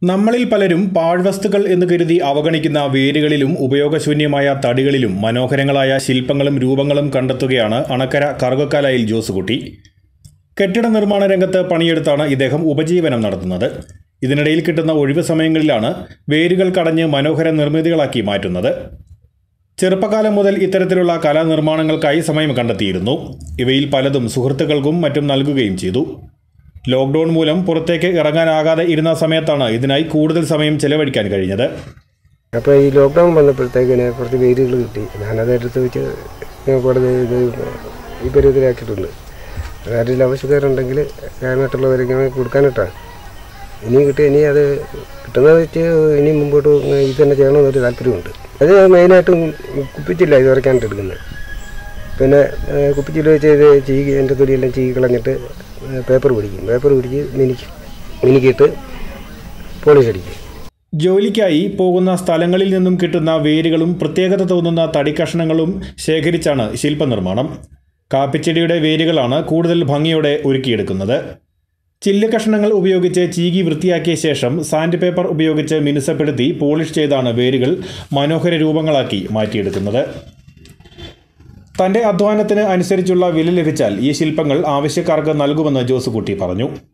നമ്മളിൽ പലരും പാഴ്വസ്തുക്കൾ എന്ന് കരുതി അവഗണിക്കുന്ന വേരുകളിലും ഉപയോഗശൂന്യമായ തടികളിലും മനോഹരങ്ങളായ ശില്പങ്ങളും രൂപങ്ങളും കണ്ടെത്തുകയാണ് അണക്കര കറുകക്കാലയിൽ ജോസുകുട്ടി കെട്ടിട നിർമ്മാണ രംഗത്ത് പണിയെടുത്താണ് ഇദ്ദേഹം ഉപജീവനം നടത്തുന്നത് ഇതിനിടയിൽ കിട്ടുന്ന ഒഴിവ് സമയങ്ങളിലാണ് വേരുകൾ കടഞ്ഞ് മനോഹര നിർമ്മിതികളാക്കി മാറ്റുന്നത് ചെറുപ്പകാലം മുതൽ ഇത്തരത്തിലുള്ള കലാനിർമ്മാണങ്ങൾക്കായി സമയം കണ്ടെത്തിയിരുന്നു ഇവയിൽ പലതും സുഹൃത്തുക്കൾക്കും മറ്റും നൽകുകയും ചെയ്തു ലോക്ക്ഡൌൺ മൂലം പുറത്തേക്ക് ഇറങ്ങാനാകാതെ ഇരുന്ന സമയത്താണ് ഇതിനായി കൂടുതൽ സമയം ചെലവഴിക്കാൻ കഴിഞ്ഞത് അപ്പോൾ ഈ ലോക്ക്ഡൗൺ വന്നപ്പോഴത്തേക്കിന് കുറച്ച് വേരുകൾ കിട്ടി ഞാനത് എടുത്ത് വെച്ച് ഞാൻ കൂടുതൽ ഇത് ഈ പരുവത്തിലാക്കിയിട്ടുണ്ട് ആരെങ്കിലും ആവശ്യക്കാരുണ്ടെങ്കിൽ മറ്റുള്ളവർക്ക് കൊടുക്കാനിട്ടാണ് ഇനിയും കിട്ടി ഇനി അത് കിട്ടുന്നത് വെച്ച് ഇനി മുമ്പോട്ട് ഇത് തന്നെ ചെയ്യണമെന്നൊരു താല്പര്യമുണ്ട് അത് മെയിനായിട്ടും കുപ്പിച്ചില്ല ഇത് വരയ്ക്കാനായിട്ട് എടുക്കുന്നത് പിന്നെ ഏഹ്, കുപ്പിച്ചില്ല വെച്ച് ഇത് ചീകി എൻ്റെ തൊലിയെല്ലാം ചീകി കളഞ്ഞിട്ട് പേപ്പർ പിടിക്കും പേപ്പർ പിടിച്ച് മിനിക്ക് മിനുക്കിയിട്ട് പോളിഷ് അടിക്കും ജോലിക്കായി പോകുന്ന സ്ഥലങ്ങളിൽ നിന്നും കിട്ടുന്ന വേരുകളും പ്രത്യേകത തോന്നുന്ന തടിക്കഷ്ണങ്ങളും ശേഖരിച്ചാണ് ശില്പനിർമ്മാണം കാപ്പിച്ചെടിയുടെ വേരുകളാണ് കൂടുതൽ ഭംഗിയോടെ ഒരുക്കിയെടുക്കുന്നത് ചില്ല് കഷ്ണങ്ങൾ ഉപയോഗിച്ച് ചീകി വൃത്തിയാക്കിയ ശേഷം സാൻഡ് പേപ്പർ ഉപയോഗിച്ച് മിനുസപ്പെടുത്തി പോളിഷ് ചെയ്താണ് വേരുകൾ മനോഹര രൂപങ്ങളാക്കി മാറ്റിയെടുക്കുന്നത് തന്റെ അധ്വാനത്തിന് അനുസരിച്ചുള്ള വില ലഭിച്ചാൽ ഈ ശില്പങ്ങൾ ആവശ്യക്കാർക്ക് നൽകുമെന്ന് ജോസുകുട്ടി പറഞ്ഞു